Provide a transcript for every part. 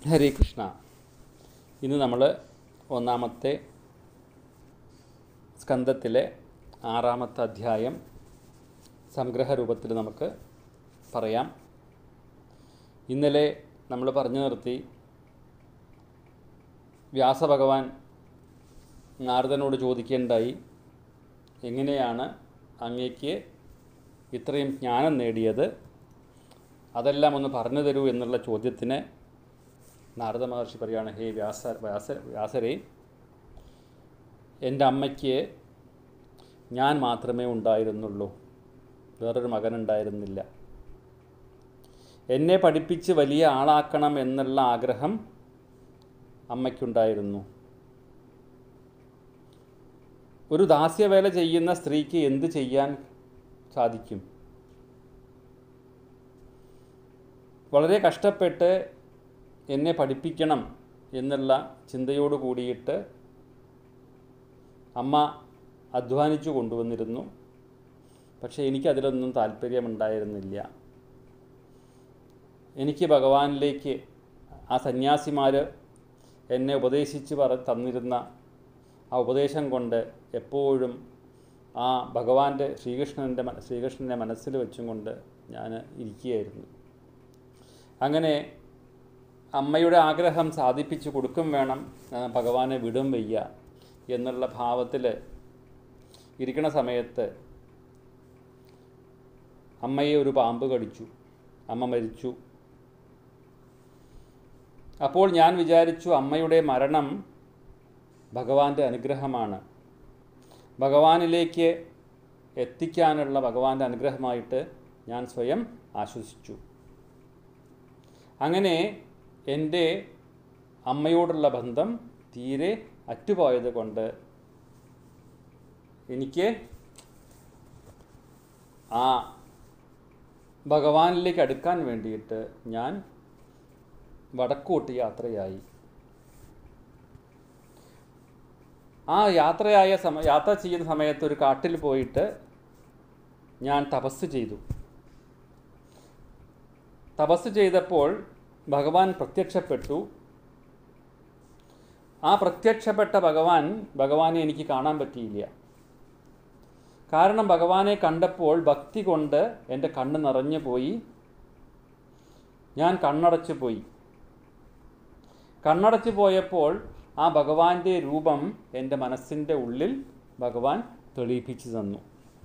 ഹരേ കൃഷ്ണ ഇന്ന് നമ്മൾ ഒന്നാമത്തെ സ്കന്ധത്തിലെ ആറാമത്തെ അധ്യായം സംഗ്രഹ രൂപത്തിൽ നമുക്ക് പറയാം ഇന്നലെ നമ്മൾ പറഞ്ഞു നിർത്തി വ്യാസഭഗവാൻ നാരദനോട് ചോദിക്കേണ്ടായി എങ്ങനെയാണ് അങ്ങേക്ക് ഇത്രയും ജ്ഞാനം നേടിയത് അതെല്ലാം ഒന്ന് പറഞ്ഞു തരൂ എന്നുള്ള ചോദ്യത്തിന് നാരദ മഹർഷി പറയുകയാണ് ഹേ വ്യാസ വ്യാസ വ്യാസരെ എൻ്റെ അമ്മയ്ക്ക് ഞാൻ മാത്രമേ ഉണ്ടായിരുന്നുള്ളൂ വേറൊരു മകനുണ്ടായിരുന്നില്ല എന്നെ പഠിപ്പിച്ച് വലിയ ആളാക്കണം എന്നുള്ള ആഗ്രഹം അമ്മയ്ക്കുണ്ടായിരുന്നു ഒരു ദാസ്യവേല ചെയ്യുന്ന സ്ത്രീക്ക് എന്ത് ചെയ്യാൻ സാധിക്കും വളരെ കഷ്ടപ്പെട്ട് എന്നെ പഠിപ്പിക്കണം എന്നുള്ള ചിന്തയോട് കൂടിയിട്ട് അമ്മ അധ്വാനിച്ചു കൊണ്ടുവന്നിരുന്നു പക്ഷേ എനിക്കതിലൊന്നും താല്പര്യമുണ്ടായിരുന്നില്ല എനിക്ക് ഭഗവാനിലേക്ക് ആ സന്യാസിമാർ എന്നെ ഉപദേശിച്ച് പറ തന്നിരുന്ന ആ ഉപദേശം കൊണ്ട് എപ്പോഴും ആ ഭഗവാന്റെ ശ്രീകൃഷ്ണൻ്റെ മന ശ്രീകൃഷ്ണൻ്റെ മനസ്സിൽ വെച്ചും കൊണ്ട് ഞാൻ ഇരിക്കുകയായിരുന്നു അങ്ങനെ അമ്മയുടെ ആഗ്രഹം സാധിപ്പിച്ചു കൊടുക്കും വേണം ആ, ഭഗവാനെ വിടും വയ്യ എന്നുള്ള ഭാവത്തിൽ ഇരിക്കണ സമയത്ത് അമ്മയെ ഒരു പാമ്പ് കടിച്ചു അമ്മ മരിച്ചു അപ്പോൾ ഞാൻ വിചാരിച്ചു അമ്മയുടെ മരണം ഭഗവാന്റെ അനുഗ്രഹമാണ് ഭഗവാനിലേക്ക് എത്തിക്കാനുള്ള ഭഗവാന്റെ അനുഗ്രഹമായിട്ട് ഞാൻ സ്വയം ആശ്വസിച്ചു അങ്ങനെ എൻ്റെ അമ്മയോടുള്ള ബന്ധം തീരെ അറ്റുപോയത് കൊണ്ട് എനിക്ക് ആ ഭഗവാനിലേക്ക് അടുക്കാൻ വേണ്ടിയിട്ട് ഞാൻ വടക്കോട്ട് യാത്രയായി ആ യാത്രയായ സമ യാത്ര ചെയ്യുന്ന സമയത്ത് ഒരു കാട്ടിൽ പോയിട്ട് ഞാൻ തപസ് ചെയ്തു തപസ് ചെയ്തപ്പോൾ ഭഗവാൻ പ്രത്യക്ഷപ്പെട്ടു ആ പ്രത്യക്ഷപ്പെട്ട ഭഗവാൻ ഭഗവാനെ എനിക്ക് കാണാൻ പറ്റിയില്ല കാരണം ഭഗവാനെ കണ്ടപ്പോൾ ഭക്തി കൊണ്ട് എൻ്റെ കണ്ണ് നിറഞ്ഞു പോയി ഞാൻ കണ്ണടച്ചു പോയി കണ്ണടച്ചു പോയപ്പോൾ ആ ഭഗവാന്റെ രൂപം എൻ്റെ മനസ്സിൻ്റെ ഉള്ളിൽ ഭഗവാൻ തെളിയിപ്പിച്ചു തന്നു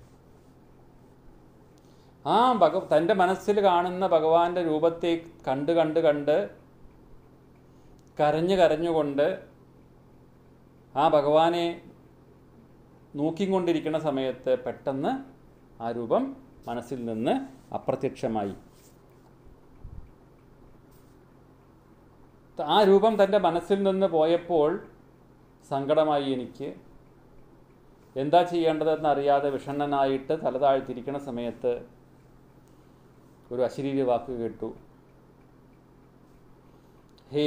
ആ ഭഗ തൻ്റെ മനസ്സിൽ കാണുന്ന ഭഗവാന്റെ രൂപത്തെ കണ്ട് കണ്ട് കണ്ട് കരഞ്ഞു കരഞ്ഞുകൊണ്ട് ആ ഭഗവാനെ നോക്കിക്കൊണ്ടിരിക്കുന്ന സമയത്ത് പെട്ടെന്ന് ആ രൂപം മനസ്സിൽ നിന്ന് അപ്രത്യക്ഷമായി ത- ആ രൂപം തൻ്റെ മനസ്സിൽ നിന്ന് പോയപ്പോൾ സങ്കടമായി എനിക്ക് എന്താ ചെയ്യേണ്ടതെന്ന് അറിയാതെ വിഷണ്ണനായിട്ട് തല താഴ്ത്തിരിക്കുന്ന സമയത്ത് ഒരു അശരീരി വാക്ക് കേട്ടു ഹേ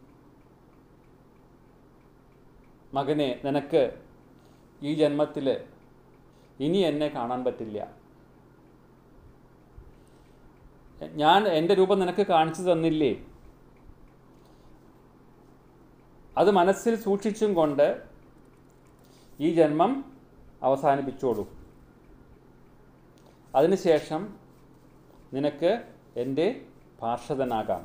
മകനെ നിനക്ക് ഈ ജന്മത്തിൽ ഇനി എന്നെ കാണാൻ പറ്റില്ല ഞാൻ എൻ്റെ രൂപം നിനക്ക് കാണിച്ചു തന്നില്ലേ അത് മനസ്സിൽ സൂക്ഷിച്ചും കൊണ്ട് ഈ ജന്മം അവസാനിപ്പിച്ചോളൂ അതിനുശേഷം നിനക്ക് എൻ്റെ പാർഷദനാകാം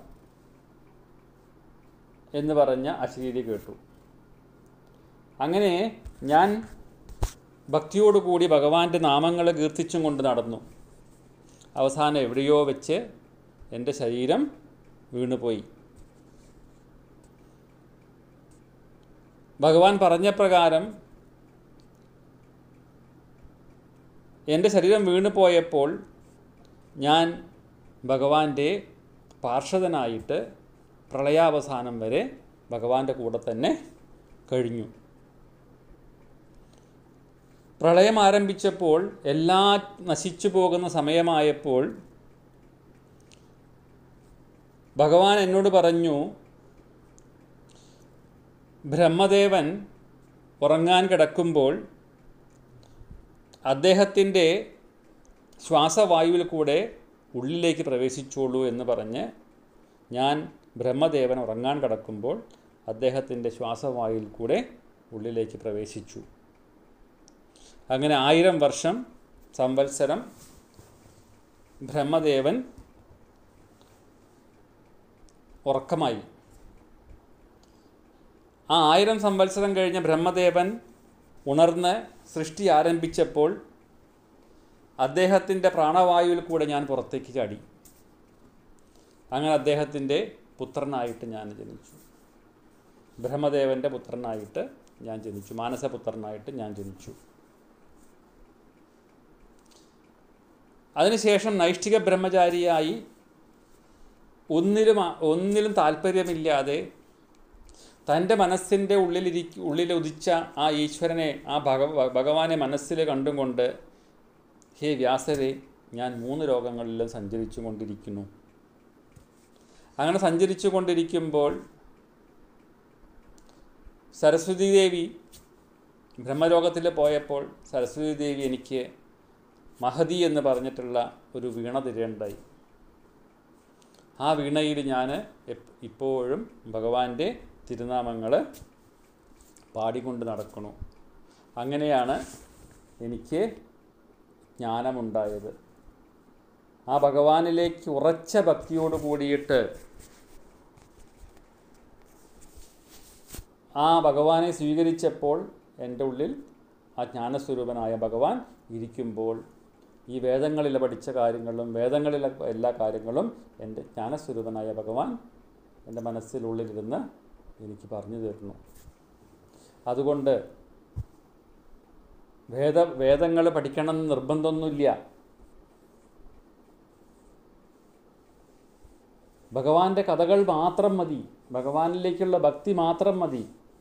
എന്ന് പറഞ്ഞ അശരീരി കേട്ടു അങ്ങനെ ഞാൻ ഭക്തിയോടുകൂടി ഭഗവാന്റെ നാമങ്ങൾ കീർത്തിച്ചും കൊണ്ട് നടന്നു അവസാനം എവിടെയോ വെച്ച് എൻ്റെ ശരീരം വീണുപോയി ഭഗവാൻ പറഞ്ഞ പ്രകാരം എൻ്റെ ശരീരം വീണു പോയപ്പോൾ ഞാൻ ഭഗവാന്റെ പാർഷദനായിട്ട് പ്രളയാവസാനം വരെ ഭഗവാന്റെ കൂടെ തന്നെ കഴിഞ്ഞു പ്രളയം ആരംഭിച്ചപ്പോൾ എല്ലാ നശിച്ചു പോകുന്ന സമയമായപ്പോൾ ഭഗവാൻ എന്നോട് പറഞ്ഞു ബ്രഹ്മദേവൻ ഉറങ്ങാൻ കിടക്കുമ്പോൾ അദ്ദേഹത്തിൻ്റെ ശ്വാസവായുവിൽ കൂടെ ഉള്ളിലേക്ക് പ്രവേശിച്ചോളൂ എന്ന് പറഞ്ഞ് ഞാൻ ബ്രഹ്മദേവൻ ഉറങ്ങാൻ കിടക്കുമ്പോൾ അദ്ദേഹത്തിൻ്റെ ശ്വാസവായുവിൽ കൂടെ ഉള്ളിലേക്ക് പ്രവേശിച്ചു അങ്ങനെ ആയിരം വർഷം സംവത്സരം ബ്രഹ്മദേവൻ ഉറക്കമായി ആ ആയിരം സംവത്സരം കഴിഞ്ഞ് ബ്രഹ്മദേവൻ ഉണർന്ന് സൃഷ്ടി ആരംഭിച്ചപ്പോൾ അദ്ദേഹത്തിൻ്റെ പ്രാണവായുവിൽ കൂടെ ഞാൻ പുറത്തേക്ക് ചാടി അങ്ങനെ അദ്ദേഹത്തിൻ്റെ പുത്രനായിട്ട് ഞാൻ ജനിച്ചു ബ്രഹ്മദേവൻ്റെ പുത്രനായിട്ട് ഞാൻ ജനിച്ചു മാനസപുത്രനായിട്ട് ഞാൻ ജനിച്ചു അതിനുശേഷം നൈഷ്ഠിക ബ്രഹ്മചാരിയായി ഒന്നിലും ആ- ഒന്നിലും താല്പര്യമില്ലാതെ തൻ്റെ മനസ്സിൻ്റെ ഉള്ളിലിരിക്ക ഉള്ളിൽ ഉദിച്ച ആ ഈശ്വരനെ ആ ഭഗവ ഭഗവാനെ മനസ്സിൽ കണ്ടുകൊണ്ട് ഹേ വ്യാസരെ ഞാൻ മൂന്ന് ലോകങ്ങളിലും സഞ്ചരിച്ചു കൊണ്ടിരിക്കുന്നു അങ്ങനെ സഞ്ചരിച്ചു കൊണ്ടിരിക്കുമ്പോൾ സരസ്വതി ദേവി ബ്രഹ്മലോകത്തിൽ പോയപ്പോൾ സരസ്വതി ദേവി എനിക്ക് മഹതി എന്ന് പറഞ്ഞിട്ടുള്ള ഒരു വീണ തിരയുണ്ടായി ആ വീണയിൽ ഞാൻ ഇപ്പോഴും ഭഗവാന്റെ തിരുനാമങ്ങൾ പാടിക്കൊണ്ട് നടക്കണു അങ്ങനെയാണ് എനിക്ക് ജ്ഞാനമുണ്ടായത് ആ ഭഗവാനിലേക്ക് ഉറച്ച ഭക്തിയോട് കൂടിയിട്ട് ആ ഭഗവാനെ സ്വീകരിച്ചപ്പോൾ എൻ്റെ ഉള്ളിൽ ആ ജ്ഞാനസ്വരൂപനായ ഭഗവാൻ ഇരിക്കുമ്പോൾ ഈ വേദങ്ങളിൽ പഠിച്ച കാര്യങ്ങളും വേദങ്ങളിലെ എല്ലാ കാര്യങ്ങളും എൻ്റെ ജ്ഞാനസ്വരൂപനായ ഭഗവാൻ എൻ്റെ മനസ്സിനുള്ളിലിരുന്ന് എനിക്ക് പറഞ്ഞു തരുന്നു അതുകൊണ്ട് വേദ വേദങ്ങൾ പഠിക്കണം എന്ന് നിർബന്ധമൊന്നുമില്ല ഭഗവാന്റെ കഥകൾ മാത്രം മതി ഭഗവാനിലേക്കുള്ള ഭക്തി മാത്രം മതി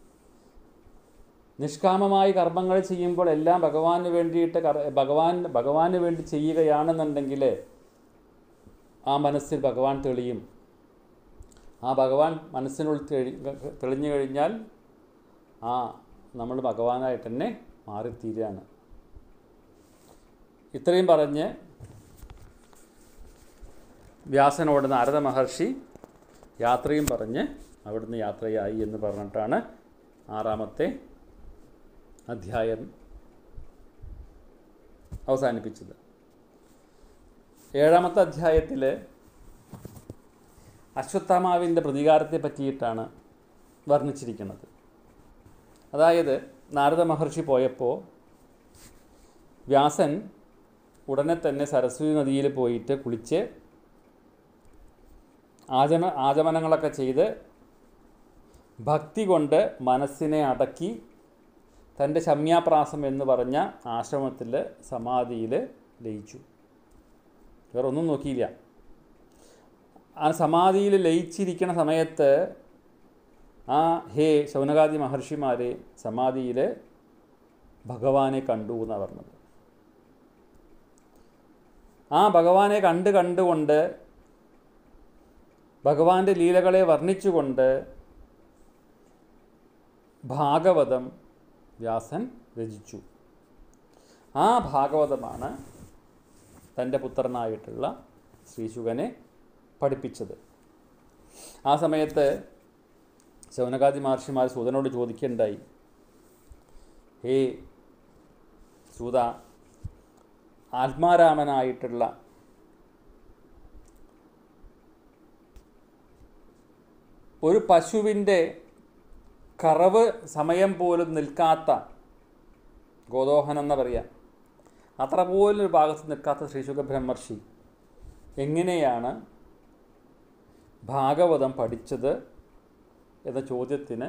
നിഷ്കാമമായി കർമ്മങ്ങൾ ചെയ്യുമ്പോൾ എല്ലാം ഭഗവാന് വേണ്ടിയിട്ട് കർ- ഭഗവാൻ ഭഗവാന് വേണ്ടി ചെയ്യുകയാണെന്നുണ്ടെങ്കിൽ ആ മനസ്സിൽ ഭഗവാൻ തെളിയും ആ ഭഗവാൻ മനസ്സിനുള്ളിൽ തെളി തെളിഞ്ഞു കഴിഞ്ഞാൽ ആ നമ്മൾ ഭഗവാനായിട്ട് തന്നെ മാറിത്തീരുകയാണ് ഇത്രയും പറഞ്ഞ് വ്യാസനോട് നാരദ മഹർഷി യാത്രയും പറഞ്ഞ് അവിടുന്ന് യാത്രയായി എന്ന് പറഞ്ഞിട്ടാണ് ആറാമത്തെ അധ്യായം അവസാനിപ്പിച്ചത് ഏഴാമത്തെ അധ്യായത്തിൽ അശ്വത്ഥാമാവിൻ്റെ പ്രതികാരത്തെ പറ്റിയിട്ടാണ് വർണ്ണിച്ചിരിക്കുന്നത് അതായത് നാരദ മഹർഷി പോയപ്പോൾ വ്യാസൻ ഉടനെ തന്നെ സരസ്വതി നദിയിൽ പോയിട്ട് കുളിച്ച് ആചമ ആചമനങ്ങളൊക്കെ ചെയ്ത് ഭക്തി കൊണ്ട് മനസ്സിനെ അടക്കി തൻ്റെ ശമ്യാപ്രാസം എന്ന് പറഞ്ഞ ആശ്രമത്തിൽ സമാധിയിൽ ലയിച്ചു വേറെ ഒന്നും നോക്കിയില്ല ആ സമാധിയിൽ ലയിച്ചിരിക്കുന്ന സമയത്ത് ആ ഹേ ശൗനകാദി മഹർഷിമാർ സമാധിയിൽ ഭഗവാനെ കണ്ടു എന്നാണ് പറഞ്ഞത് ആ ഭഗവാനെ കണ്ട് കണ്ടുകൊണ്ട് ഭഗവാന്റെ ലീലകളെ വർണ്ണിച്ചുകൊണ്ട് ഭാഗവതം വ്യാസൻ രചിച്ചു ആ ഭാഗവതമാണ് തൻ്റെ പുത്രനായിട്ടുള്ള ശ്രീശുകനെ പഠിപ്പിച്ചത് ആ സമയത്ത് ശൗനകാദി മഹർഷിമാർ സൂതനോട് ചോദിക്കുകയുണ്ടായി ഹേ സൂത ആത്മാരാമനായിട്ടുള്ള ഒരു പശുവിൻ്റെ കറവ് സമയം പോലും നിൽക്കാത്ത ഗോദോഹനം എന്ന് പറയാം അത്ര പോലും ഒരു ഭാഗത്ത് നിൽക്കാത്ത ശ്രീശുഖ ബ്രഹ്മർഷി എങ്ങനെയാണ് ഭാഗവതം പഠിച്ചത് എന്ന ചോദ്യത്തിന്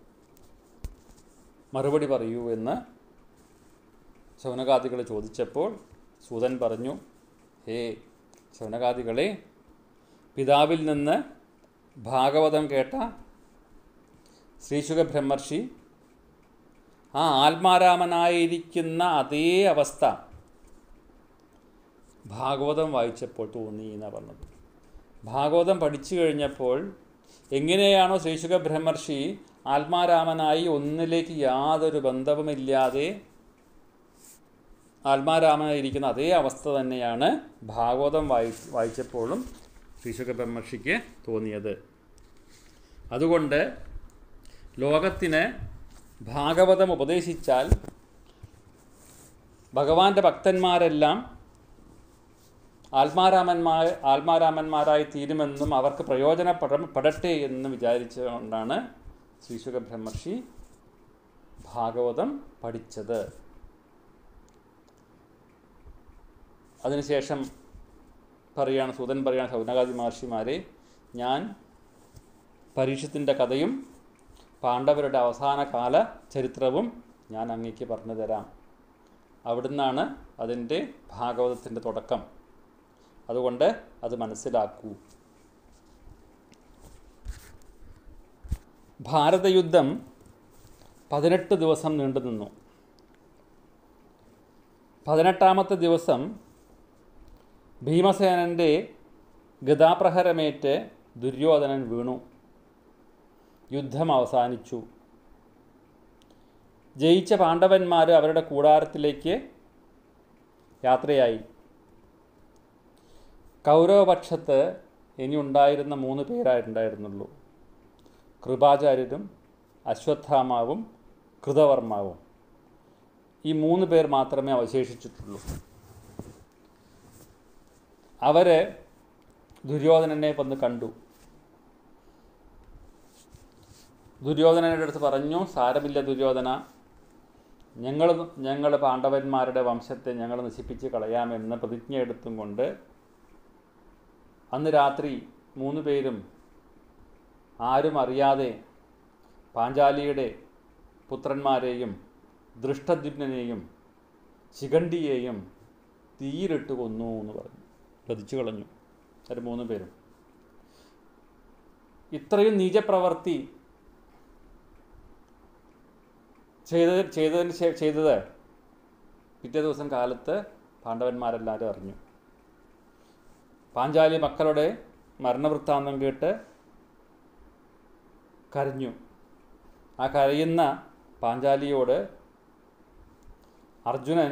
മറുപടി പറയൂ എന്ന് ശൗനകാദികൾ ചോദിച്ചപ്പോൾ സൂതൻ പറഞ്ഞു ഹേ ശൗനകാദികളെ പിതാവിൽ നിന്ന് ഭാഗവതം കേട്ട ശ്രീശുഖ ബ്രഹ്മർഷി ആ ആത്മാരാമനായിരിക്കുന്ന അതേ അവസ്ഥ ഭാഗവതം വായിച്ചപ്പോൾ തോന്നി എന്നാണ് പറഞ്ഞത് ഭാഗവതം പഠിച്ചു കഴിഞ്ഞപ്പോൾ എങ്ങനെയാണോ ശ്രീശുഖ ബ്രഹ്മർഷി ആത്മാരാമനായി ഒന്നിലേക്ക് യാതൊരു ബന്ധവുമില്ലാതെ ആത്മാരാമനായിരിക്കുന്ന അതേ അവസ്ഥ തന്നെയാണ് ഭാഗവതം വായി വായിച്ചപ്പോഴും ശ്രീശുഖ ബ്രഹ്മർഷിക്ക് തോന്നിയത് അതുകൊണ്ട് ലോകത്തിന് ഭാഗവതം ഉപദേശിച്ചാൽ ഭഗവാന്റെ ഭക്തന്മാരെല്ലാം ആത്മാരാമന്മാർ ആത്മാരാമന്മാരായി തീരുമെന്നും അവർക്ക് പ്രയോജനപ്പെടപ്പെടട്ടെ എന്നും വിചാരിച്ചുകൊണ്ടാണ് ശ്രീശുഖ ബ്രഹ്മർഷി ഭാഗവതം പഠിച്ചത് അതിനുശേഷം പറയാണ് സൂതൻ പറയാണ് സൗനകാദി മഹർഷിമാരെ ഞാൻ പരീക്ഷത്തിൻ്റെ കഥയും പാണ്ഡവരുടെ അവസാന കാല ചരിത്രവും ഞാൻ അങ്ങേക്ക് പറഞ്ഞു തരാം അവിടുന്നാണ് അതിൻ്റെ ഭാഗവതത്തിൻ്റെ തുടക്കം അതുകൊണ്ട് അത് മനസ്സിലാക്കൂ ഭാരതയുദ്ധം പതിനെട്ട് ദിവസം നീണ്ടു നിന്നു പതിനെട്ടാമത്തെ ദിവസം ഭീമസേനൻ്റെ ഗതാപ്രഹരമേറ്റ് ദുര്യോധനൻ വീണു യുദ്ധം അവസാനിച്ചു ജയിച്ച പാണ്ഡവന്മാർ അവരുടെ കൂടാരത്തിലേക്ക് യാത്രയായി കൗരവപക്ഷത്ത് ഇനി ഉണ്ടായിരുന്ന മൂന്ന് പേരായിട്ടുണ്ടായിരുന്നുള്ളൂ കൃപാചാര്യരും അശ്വത്ഥാമാവും കൃതവർമാവും ഈ മൂന്ന് പേർ മാത്രമേ അവശേഷിച്ചിട്ടുള്ളൂ അവർ ദുര്യോധനനെ വന്ന് കണ്ടു ദുര്യോധനയുടെ അടുത്ത് പറഞ്ഞു സാരമില്ല ദുര്യോധന ഞങ്ങൾ ഞങ്ങൾ പാണ്ഡവന്മാരുടെ വംശത്തെ ഞങ്ങൾ നശിപ്പിച്ച് കളയാമെന്ന് പ്രതിജ്ഞ എടുത്തും കൊണ്ട് അന്ന് രാത്രി മൂന്ന് പേരും ആരും അറിയാതെ പാഞ്ചാലിയുടെ പുത്രന്മാരെയും ദൃഷ്ടദ്യുപ്നെയും ശിഖണ്ഡിയെയും തീയിലിട്ട് കൊന്നു എന്ന് പറഞ്ഞു വധിച്ചു കളഞ്ഞു അവർ മൂന്ന് പേരും ഇത്രയും നീചപ്രവർത്തി ചെയ്ത ചെയ്തതിന് ശേ- ചെയ്തത് പിറ്റേ ദിവസം കാലത്ത് പാണ്ഡവന്മാരെല്ലാവരും അറിഞ്ഞു പാഞ്ചാലി മക്കളുടെ മരണവൃത്താന്തം കേട്ട് കരഞ്ഞു ആ കരയുന്ന പാഞ്ചാലിയോട് അർജുനൻ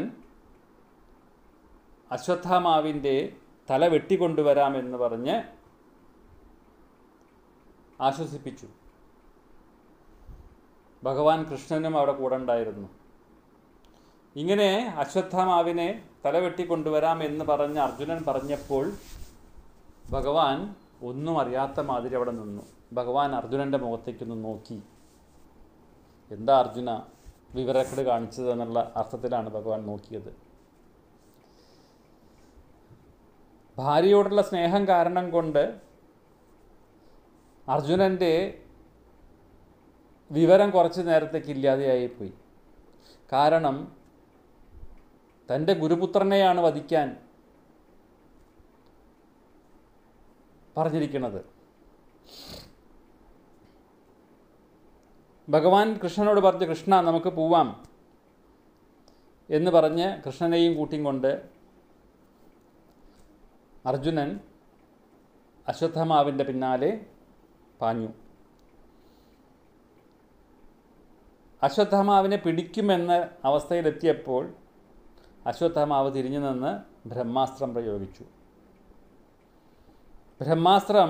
അശ്വത്ഥാമാവിൻ്റെ തല വെട്ടിക്കൊണ്ടുവരാമെന്ന് പറഞ്ഞ് ആശ്വസിപ്പിച്ചു ഭഗവാൻ കൃഷ്ണനും അവിടെ കൂടെ ഉണ്ടായിരുന്നു ഇങ്ങനെ അശ്വത്ഥാമാവിനെ തല വെട്ടിക്കൊണ്ടുവരാം എന്ന് പറഞ്ഞ് അർജുനൻ പറഞ്ഞപ്പോൾ ഭഗവാൻ ഒന്നും അറിയാത്ത മാതിരി അവിടെ നിന്നു ഭഗവാൻ അർജുനൻ്റെ മുഖത്തേക്കൊന്ന് നോക്കി എന്താ അർജുന വിവരക്കേട് കാണിച്ചത് എന്നുള്ള അർത്ഥത്തിലാണ് ഭഗവാൻ നോക്കിയത് ഭാര്യയോടുള്ള സ്നേഹം കാരണം കൊണ്ട് അർജുനൻ്റെ വിവരം കുറച്ച് നേരത്തേക്ക് ഇല്ലാതെയായിപ്പോയി കാരണം തൻ്റെ ഗുരുപുത്രനെയാണ് വധിക്കാൻ പറഞ്ഞിരിക്കുന്നത് ഭഗവാൻ കൃഷ്ണനോട് പറഞ്ഞു കൃഷ്ണ നമുക്ക് പോവാം എന്ന് പറഞ്ഞ് കൃഷ്ണനെയും കൂട്ടിയും കൊണ്ട് അർജുനൻ അശ്വത്ഥമാവിൻ്റെ പിന്നാലെ പാഞ്ഞു അശ്വത്ഥമാവിനെ പിടിക്കുമെന്ന അവസ്ഥയിലെത്തിയപ്പോൾ അശ്വത്ഥമാവ് തിരിഞ്ഞു നിന്ന് ബ്രഹ്മാസ്ത്രം പ്രയോഗിച്ചു ബ്രഹ്മാസ്ത്രം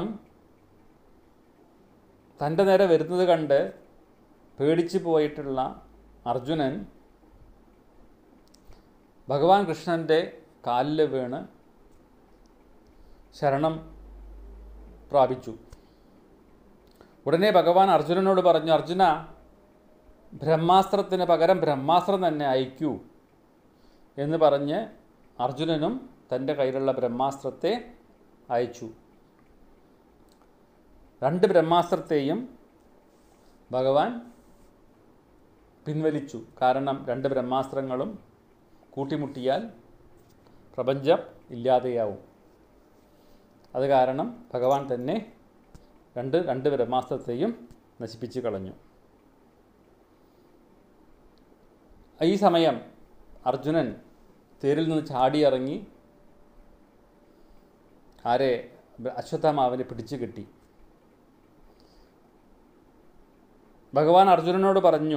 തൻ്റെ നേരെ വരുന്നത് കണ്ട് പേടിച്ചു പോയിട്ടുള്ള അർജുനൻ ഭഗവാൻ കൃഷ്ണൻ്റെ കാലിൽ വീണ് ശരണം പ്രാപിച്ചു ഉടനെ ഭഗവാൻ അർജുനനോട് പറഞ്ഞു അർജുന ബ്രഹ്മാസ്ത്രത്തിന് പകരം ബ്രഹ്മാസ്ത്രം തന്നെ അയക്കൂ എന്ന് പറഞ്ഞ് അർജുനനും തൻ്റെ കയ്യിലുള്ള ബ്രഹ്മാസ്ത്രത്തെ അയച്ചു രണ്ട് ബ്രഹ്മാസ്ത്രത്തെയും ഭഗവാൻ പിൻവലിച്ചു കാരണം രണ്ട് ബ്രഹ്മാസ്ത്രങ്ങളും കൂട്ടിമുട്ടിയാൽ പ്രപഞ്ചം ഇല്ലാതെയാവും അത് കാരണം ഭഗവാൻ തന്നെ രണ്ട് രണ്ട് ബ്രഹ്മാസ്ത്രത്തെയും നശിപ്പിച്ചു കളഞ്ഞു ഈ സമയം അർജുനൻ തേരിൽ നിന്ന് ചാടിയിറങ്ങി ആരെ അശ്വത്ഥാമാവിനെ പിടിച്ചു കെട്ടി ഭഗവാൻ അർജുനനോട് പറഞ്ഞു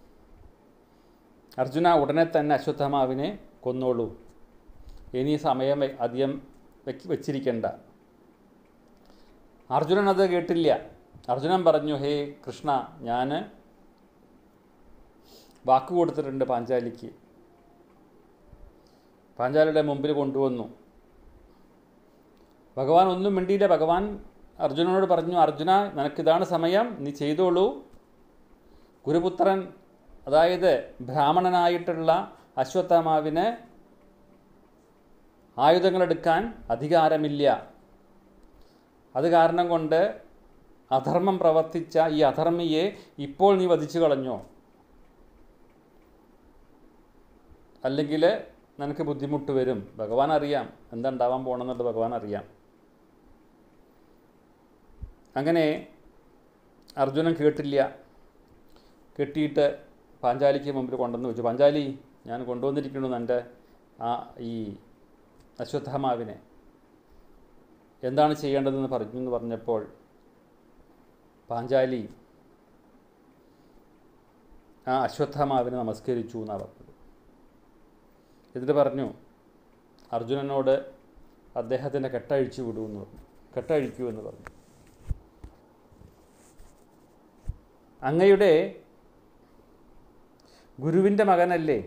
അർജുന ഉടനെ തന്നെ അശ്വത്ഥമാവിനെ കൊന്നോളൂ ഇനി സമയം വെ- അധികം വെച്ച് വെച്ചിരിക്കണ്ട അർജുനൻ അത് കേട്ടില്ല അർജുനൻ പറഞ്ഞു ഹേ കൃഷ്ണ ഞാൻ വാക്ക് കൊടുത്തിട്ടുണ്ട് പാഞ്ചാലിക്ക് പാഞ്ചാലിയുടെ മുമ്പിൽ കൊണ്ടുവന്നു ഭഗവാൻ ഒന്നും മിണ്ടിയില്ല ഭഗവാൻ അർജുനനോട് പറഞ്ഞു അർജുന നിനക്കിതാണ് സമയം നീ ചെയ്തോളൂ ഗുരുപുത്രൻ അതായത് ബ്രാഹ്മണനായിട്ടുള്ള അശ്വത്ഥമാവിന് ആയുധങ്ങളെടുക്കാൻ അധികാരമില്ല അത് കാരണം കൊണ്ട് അധർമ്മം പ്രവർത്തിച്ച ഈ അധർമ്മിയെ ഇപ്പോൾ നീ വധിച്ചു കളഞ്ഞോ അല്ലെങ്കിൽ നിനക്ക് ബുദ്ധിമുട്ട് വരും ഭഗവാൻ അറിയാം എന്താ ഉണ്ടാവാൻ പോകണമെന്നുള്ളത് ഭഗവാൻ അറിയാം അങ്ങനെ അർജുനൻ കേട്ടില്ല കെട്ടിയിട്ട് പാഞ്ചാലിക്ക് മുമ്പിൽ കൊണ്ടുവന്ന് വെച്ചു പാഞ്ചാലി ഞാൻ കൊണ്ടുവന്നിരിക്കുന്നു എൻ്റെ ആ ഈ അശ്വത്ഥമാവിനെ എന്താണ് ചെയ്യേണ്ടതെന്ന് പറഞ്ഞു എന്ന് പറഞ്ഞപ്പോൾ പാഞ്ചാലി ആ അശ്വത്ഥമാവിനെ നമസ്കരിച്ചു എന്നാണ് പറഞ്ഞത് എന്നിട്ട് പറഞ്ഞു അർജുനനോട് അദ്ദേഹത്തിൻ്റെ കെട്ടഴിച്ചു വിടൂ എന്ന് പറഞ്ഞു കെട്ടഴിക്കൂ എന്ന് പറഞ്ഞു അങ്ങയുടെ ഗുരുവിൻ്റെ മകനല്ലേ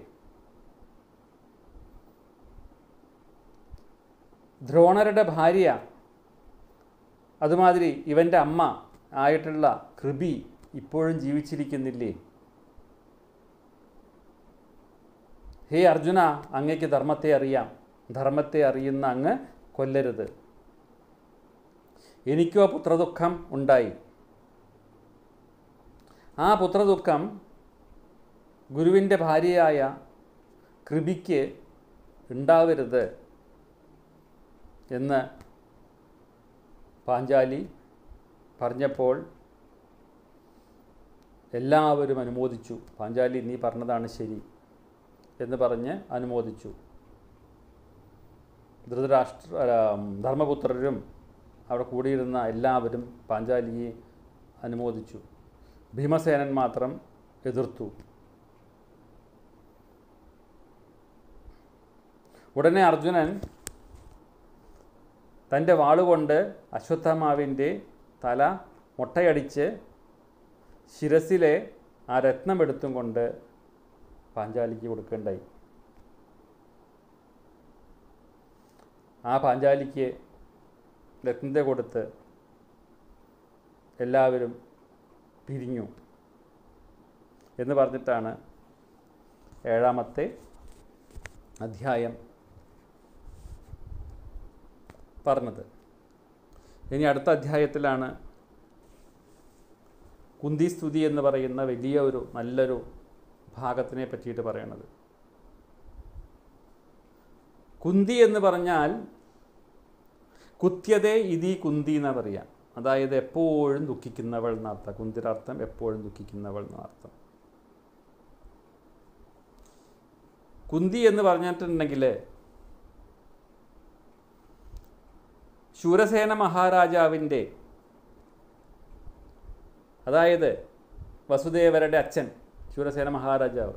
ദ്രോണരുടെ ഭാര്യ അതുമാതിരി ഇവൻ്റെ അമ്മ ആയിട്ടുള്ള കൃപി ഇപ്പോഴും ജീവിച്ചിരിക്കുന്നില്ലേ ഹേ അർജുന അങ്ങയ്ക്ക് ധർമ്മത്തെ അറിയാം ധർമ്മത്തെ അറിയുന്ന അങ്ങ് കൊല്ലരുത് എനിക്കോ പുത്രദുഃഖം ഉണ്ടായി ആ പുത്രദുഃഖം ഗുരുവിൻ്റെ ഭാര്യയായ കൃപിക്ക് ഉണ്ടാവരുത് എന്ന് പാഞ്ചാലി പറഞ്ഞപ്പോൾ എല്ലാവരും അനുമോദിച്ചു പാഞ്ചാലി നീ പറഞ്ഞതാണ് ശരി എന്ന് പറഞ്ഞ് അനുമോദിച്ചു ധൃതരാഷ്ട്ര അല്ല, ധർമ്മപുത്രരും അവിടെ കൂടിയിരുന്ന എല്ലാവരും പാഞ്ചാലിയെ അനുമോദിച്ചു ഭീമസേനൻ മാത്രം എതിർത്തു ഉടനെ അർജുനൻ തൻ്റെ വാളുകൊണ്ട് അശ്വത്ഥമാവിൻ്റെ തല മുട്ടയടിച്ച് ശിരസിലെ ആ രത്നമെടുത്തും കൊണ്ട് പാഞ്ചാലിക്ക് കൊടുക്കേണ്ടായി ആ പാഞ്ചാലിക്ക് രത്നത്തെ കൊടുത്ത് എല്ലാവരും പിരിഞ്ഞു എന്ന് പറഞ്ഞിട്ടാണ് ഏഴാമത്തെ അധ്യായം പറഞ്ഞത് ഇനി അടുത്ത അധ്യായത്തിലാണ് കുന്തി സ്തുതി എന്ന് പറയുന്ന വലിയ ഒരു നല്ലൊരു ഭാഗത്തിനെ പറ്റിയിട്ട് പറയണത് കുന്തി എന്ന് പറഞ്ഞാൽ കുത്യതേ ഇതി കുന്തി എന്നാ പറയാം അതായത് എപ്പോഴും ദുഃഖിക്കുന്നവൾ എന്നർത്ഥം കുന്തിയുടെ അർത്ഥം എപ്പോഴും ദുഃഖിക്കുന്നവൾ എന്നർത്ഥം കുന്തി എന്ന് പറഞ്ഞിട്ടുണ്ടെങ്കിൽ ശൂരസേന മഹാരാജാവിൻ്റെ അതായത് വസുദേവരുടെ അച്ഛൻ ശൂരസേന മഹാരാജാവ്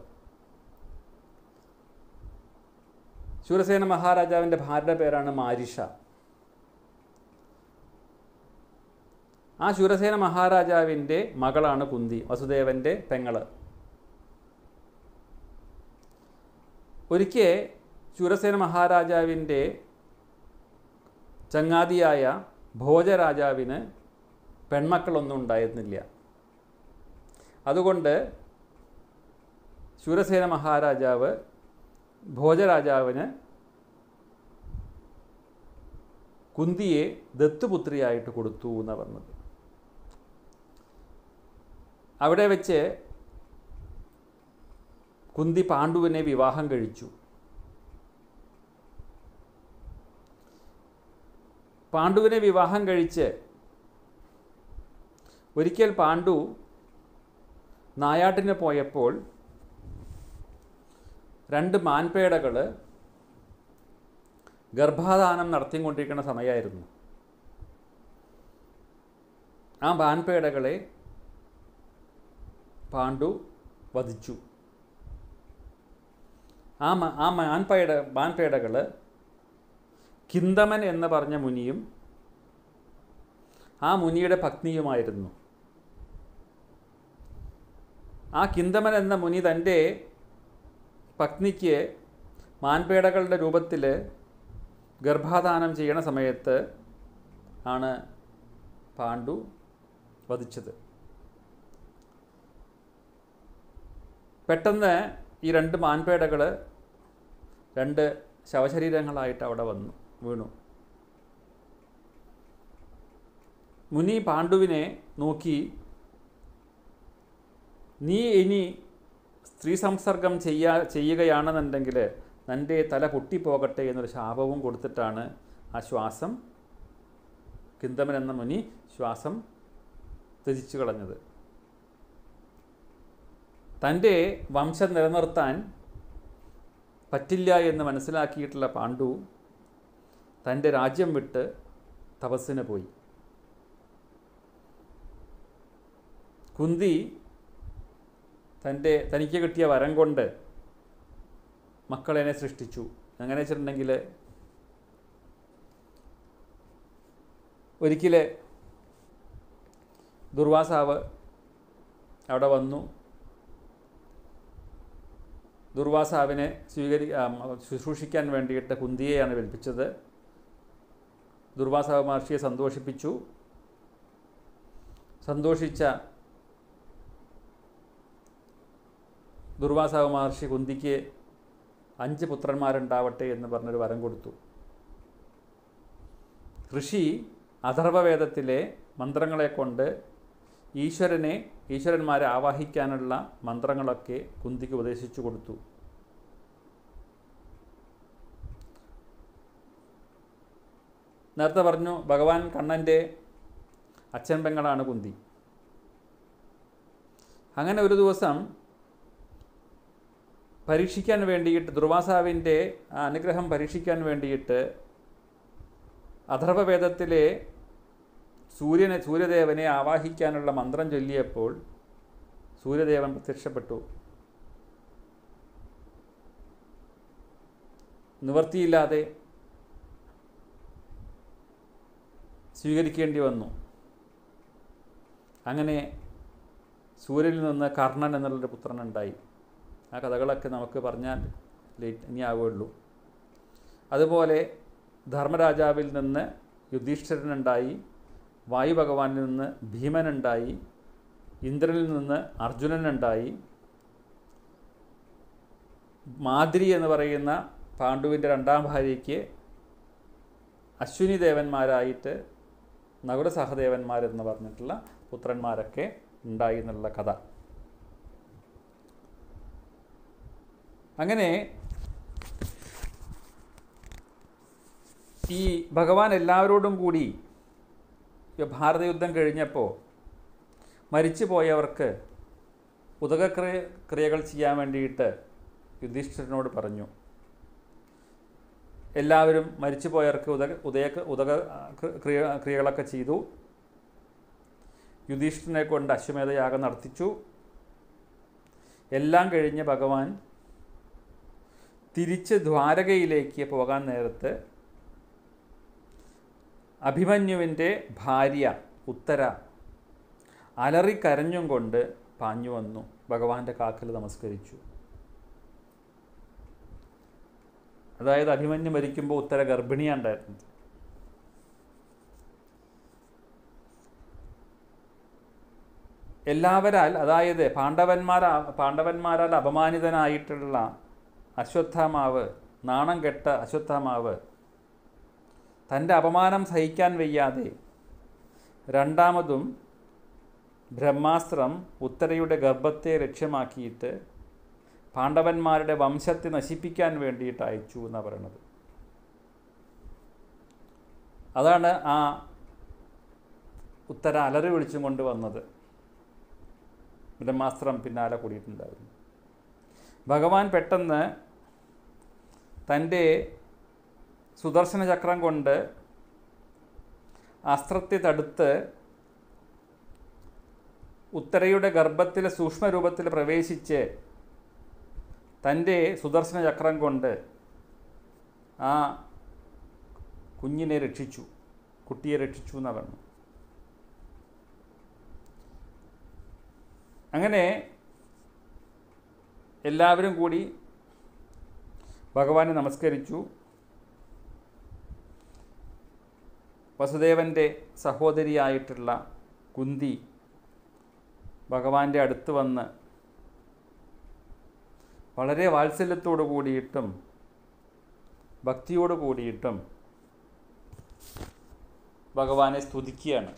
ശൂരസേന മഹാരാജാവിൻ്റെ ഭാര്യയുടെ പേരാണ് മാരിഷ ആ ശൂരസേന മഹാരാജാവിൻ്റെ മകളാണ് കുന്തി വസുദേവൻ്റെ പെങ്ങള് ഒരിക്കൽ ശൂരസേന മഹാരാജാവിൻ്റെ ചങ്ങാതിയായ ഭോജരാജാവിന് പെൺമക്കളൊന്നും ഉണ്ടായിരുന്നില്ല അതുകൊണ്ട് ശൂരസേന മഹാരാജാവ് ഭോജരാജാവിന് കുന്തിയെ ദത്തുപുത്രിയായിട്ട് കൊടുത്തു എന്നാണ് പറഞ്ഞത് അവിടെ വെച്ച് കുന്തി പാണ്ഡുവിനെ വിവാഹം കഴിച്ചു പാണ്ഡുവിനെ വിവാഹം കഴിച്ച് ഒരിക്കൽ പാണ്ഡു നായാട്ടിന് പോയപ്പോൾ രണ്ട് മാൻപേടകൾ ഗർഭാധാനം നടത്തിക്കൊണ്ടിരിക്കുന്ന സമയമായിരുന്നു ആ മാൻപേടകളെ പാണ്ഡു വധിച്ചു ആ മ- ആ മാൻപേട മാൻപേടകൾ കിന്തമൻ എന്ന് പറഞ്ഞ മുനിയും ആ മുനിയുടെ പത്നിയുമായിരുന്നു ആ കിന്തമൻ എന്ന മുനി തൻ്റെ പത്നിക്ക് മാൻപേടകളുടെ രൂപത്തിൽ ഗർഭാധാനം ചെയ്യണ സമയത്ത് ആണ് പാണ്ഡു വധിച്ചത് പെട്ടെന്ന് ഈ രണ്ട് മാൻപേടകൾ രണ്ട് ശവശരീരങ്ങളായിട്ട് അവിടെ വന്നു വീണു മുനി പാണ്ഡുവിനെ നോക്കി നീ ഇനി സ്ത്രീ സംസർഗം ചെയ്യാ ചെയ്യുകയാണെന്നുണ്ടെങ്കിൽ തൻ്റെ തല പൊട്ടിപ്പോകട്ടെ എന്നൊരു ശാപവും കൊടുത്തിട്ടാണ് ആ ശ്വാസം കിന്തമൻ എന്ന മുനി ശ്വാസം ത്യജിച്ചു കളഞ്ഞത് തൻ്റെ വംശം നിലനിർത്താൻ പറ്റില്ല എന്ന് മനസ്സിലാക്കിയിട്ടുള്ള പാണ്ഡു തൻ്റെ രാജ്യം വിട്ട് തപസ്സിന് പോയി കുന്തി തൻ്റെ തനിക്ക് കിട്ടിയ വരം കൊണ്ട് മക്കളെന്നെ സൃഷ്ടിച്ചു എങ്ങനെ വെച്ചിട്ടുണ്ടെങ്കിൽ ഒരിക്കൽ ദുർവാസാവ് അവിടെ വന്നു ദുർവാസാവിനെ സ്വീകരി ആ, ശുശ്രൂഷിക്കാൻ വേണ്ടിയിട്ട് കുന്തിയെയാണ് ഏൽപ്പിച്ചത് ദുർവാസാവ് മഹർഷിയെ സന്തോഷിപ്പിച്ചു സന്തോഷിച്ച ദുർവാസാവ് മഹർഷി കുന്തിക്ക് അഞ്ച് പുത്രന്മാരുണ്ടാവട്ടെ എന്ന് പറഞ്ഞൊരു വരം കൊടുത്തു ഋഷി അഥർവവേദത്തിലെ മന്ത്രങ്ങളെ കൊണ്ട് ഈശ്വരനെ ഈശ്വരന്മാരെ ആവാഹിക്കാനുള്ള മന്ത്രങ്ങളൊക്കെ കുന്തിക്ക് ഉപദേശിച്ചു കൊടുത്തു നേരത്തെ പറഞ്ഞു ഭഗവാൻ കണ്ണൻ്റെ അച്ഛൻ പെങ്ങളാണ് കുന്തി അങ്ങനെ ഒരു ദിവസം പരീക്ഷിക്കാൻ വേണ്ടിയിട്ട് ദുർവാസാവിൻ്റെ ആ അനുഗ്രഹം പരീക്ഷിക്കാൻ വേണ്ടിയിട്ട് അഥർവവേദത്തിലെ സൂര്യനെ സൂര്യദേവനെ ആവാഹിക്കാനുള്ള മന്ത്രം ചൊല്ലിയപ്പോൾ സൂര്യദേവൻ പ്രത്യക്ഷപ്പെട്ടു നിവർത്തിയില്ലാതെ സ്വീകരിക്കേണ്ടി വന്നു അങ്ങനെ സൂര്യനിൽ നിന്ന് കർണൻ എന്നുള്ളൊരു പുത്രനുണ്ടായി ആ കഥകളൊക്കെ നമുക്ക് പറഞ്ഞാൽ ലേറ്റ് ഇനി ആവുകയുള്ളൂ അതുപോലെ ധർമ്മരാജാവിൽ നിന്ന് യുധിഷ്ഠിരനുണ്ടായി വായു ഭഗവാനിൽ നിന്ന് ഭീമനുണ്ടായി ഇന്ദ്രനിൽ നിന്ന് അർജുനനുണ്ടായി മാദ്രി എന്ന് പറയുന്ന പാണ്ഡുവിൻ്റെ രണ്ടാം ഭാര്യയ്ക്ക് അശ്വിനി ദേവന്മാരായിട്ട് നകുല സഹദേവന്മാരെന്ന് പറഞ്ഞിട്ടുള്ള പുത്രന്മാരൊക്കെ ഉണ്ടായി എന്നുള്ള കഥ അങ്ങനെ ഈ ഭഗവാൻ എല്ലാവരോടും കൂടി ഈ ഭാരതയുദ്ധം കഴിഞ്ഞപ്പോൾ മരിച്ചു പോയവർക്ക് ഉദകക്രിയ ക്രിയകൾ ചെയ്യാൻ വേണ്ടിയിട്ട് യുധിഷ്ഠിരനോട് പറഞ്ഞു എല്ലാവരും മരിച്ചു പോയവർക്ക് ഉദക ഉദയ ഉദക ക്രിയ ക്രിയകളൊക്കെ ചെയ്തു യുധിഷ്ഠിരനെ കൊണ്ട് അശ്വമേധയാഗം നടത്തിച്ചു എല്ലാം കഴിഞ്ഞ് ഭഗവാൻ തിരിച്ച് ദ്വാരകയിലേക്ക് പോകാൻ നേരത്ത് അഭിമന്യുവിൻ്റെ ഭാര്യ ഉത്തര അലറിക്കരഞ്ഞും കൊണ്ട് പാഞ്ഞു വന്നു ഭഗവാന്റെ കാക്കൽ നമസ്കരിച്ചു അതായത് അഭിമന്യു മരിക്കുമ്പോൾ ഉത്തര ഗർഭിണിയുണ്ടായിരുന്നത് എല്ലാവരാൽ അതായത് പാണ്ഡവന്മാർ പാണ്ഡവന്മാരാൽ അപമാനിതനായിട്ടുള്ള അശ്വത്ഥാമാവ് നാണം കെട്ട അശ്വത്ഥാമാവ് തൻ്റെ അപമാനം സഹിക്കാൻ വയ്യാതെ രണ്ടാമതും ബ്രഹ്മാസ്ത്രം ഉത്തരയുടെ ഗർഭത്തെ ലക്ഷ്യമാക്കിയിട്ട് പാണ്ഡവന്മാരുടെ വംശത്തെ നശിപ്പിക്കാൻ വേണ്ടിയിട്ട് അയച്ചു എന്നാണ് പറയണത് അതാണ് ആ ഉത്തര അലറി വിളിച്ചും കൊണ്ട് വന്നത് ബ്രഹ്മാസ്ത്രം പിന്നാലെ കൂടിയിട്ടുണ്ടായിരുന്നു ഭഗവാൻ പെട്ടെന്ന് തൻ്റെ സുദർശന ചക്രം കൊണ്ട് അസ്ത്രത്തെ തടുത്ത് ഉത്തരയുടെ ഗർഭത്തിലെ സൂക്ഷ്മരൂപത്തിൽ പ്രവേശിച്ച് തൻ്റെ സുദർശന ചക്രം കൊണ്ട് ആ കുഞ്ഞിനെ രക്ഷിച്ചു കുട്ടിയെ രക്ഷിച്ചു എന്നാണ് പറഞ്ഞു അങ്ങനെ എല്ലാവരും കൂടി ഭഗവാനെ നമസ്കരിച്ചു വസുദേവൻ്റെ സഹോദരിയായിട്ടുള്ള കുന്തി ഭഗവാന്റെ അടുത്ത് വന്ന് വളരെ വാത്സല്യത്തോടു കൂടിയിട്ടും ഭക്തിയോട് കൂടിയിട്ടും ഭഗവാനെ സ്തുതിക്കുകയാണ്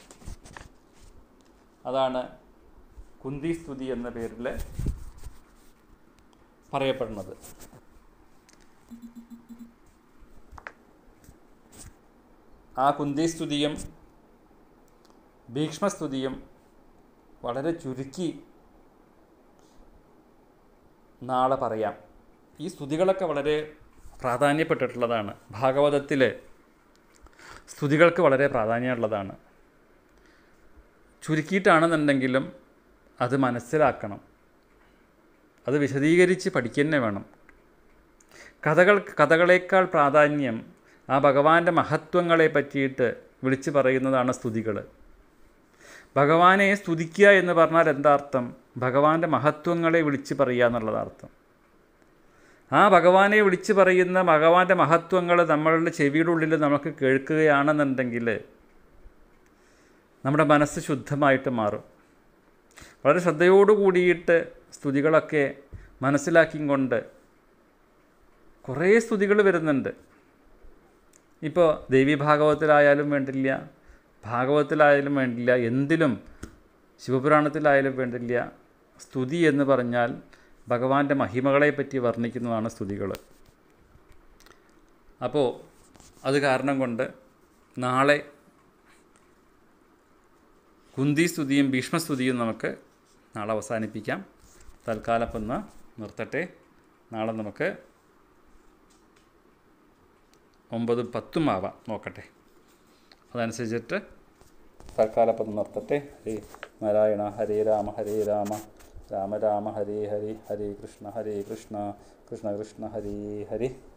അതാണ് കുന്തി സ്തുതി എന്ന പേരിൽ പറയപ്പെടുന്നത് ആ കുന്തി സ്തുതിയും ഭീക്ഷ്മസ്തുതിയും വളരെ ചുരുക്കി നാളെ പറയാം ഈ സ്തുതികളൊക്കെ വളരെ പ്രാധാന്യപ്പെട്ടിട്ടുള്ളതാണ് ഭാഗവതത്തിൽ സ്തുതികൾക്ക് വളരെ പ്രാധാന്യമുള്ളതാണ് ചുരുക്കിയിട്ടാണെന്നുണ്ടെങ്കിലും അത് മനസ്സിലാക്കണം അത് വിശദീകരിച്ച് പഠിക്കുക വേണം കഥകൾ കഥകളേക്കാൾ പ്രാധാന്യം ആ ഭഗവാന്റെ മഹത്വങ്ങളെ പറ്റിയിട്ട് വിളിച്ചു പറയുന്നതാണ് സ്തുതികൾ ഭഗവാനെ സ്തുതിക്കുക എന്ന് പറഞ്ഞാൽ എന്താ അർത്ഥം ഭഗവാന്റെ മഹത്വങ്ങളെ വിളിച്ചു പറയുക എന്നുള്ളത് അർത്ഥം ആ ഭഗവാനെ വിളിച്ചു പറയുന്ന ഭഗവാന്റെ മഹത്വങ്ങൾ നമ്മളുടെ ചെവിയുടെ ഉള്ളിൽ നമുക്ക് കേൾക്കുകയാണെന്നുണ്ടെങ്കിൽ നമ്മുടെ മനസ്സ് ശുദ്ധമായിട്ട് മാറും വളരെ ശ്രദ്ധയോടു കൂടിയിട്ട് സ്തുതികളൊക്കെ മനസ്സിലാക്കിയും കൊണ്ട് കുറേ സ്തുതികൾ വരുന്നുണ്ട് ഇപ്പോൾ ദേവി ഭാഗവതത്തിലായാലും വേണ്ടില്ല ഭാഗവതത്തിലായാലും വേണ്ടില്ല എന്തിലും ശിവപുരാണത്തിലായാലും വേണ്ടില്ല സ്തുതി എന്ന് പറഞ്ഞാൽ ഭഗവാന്റെ മഹിമകളെ പറ്റി വർണ്ണിക്കുന്നതാണ് സ്തുതികൾ അപ്പോൾ അത് കാരണം കൊണ്ട് നാളെ കുന്തി സ്തുതിയും ഭീഷ്മസ്തുതിയും നമുക്ക് നാളെ അവസാനിപ്പിക്കാം തൽക്കാലം ഇപ്പം ഒന്ന് നിർത്തട്ടെ നാളെ നമുക്ക് ഒമ്പതും പത്തും ആവാം നോക്കട്ടെ അതനുസരിച്ചിട്ട് തൽക്കാലം ഇപ്പം നിർത്തട്ടെ ഹരേ നാരായണ ഹരേ രാമ ഹരേ രാമ രാമ രാമ ഹരേ ഹരി ഹരേ കൃഷ്ണ ഹരേ കൃഷ്ണ കൃഷ്ണ കൃഷ്ണ ഹരേ ഹരി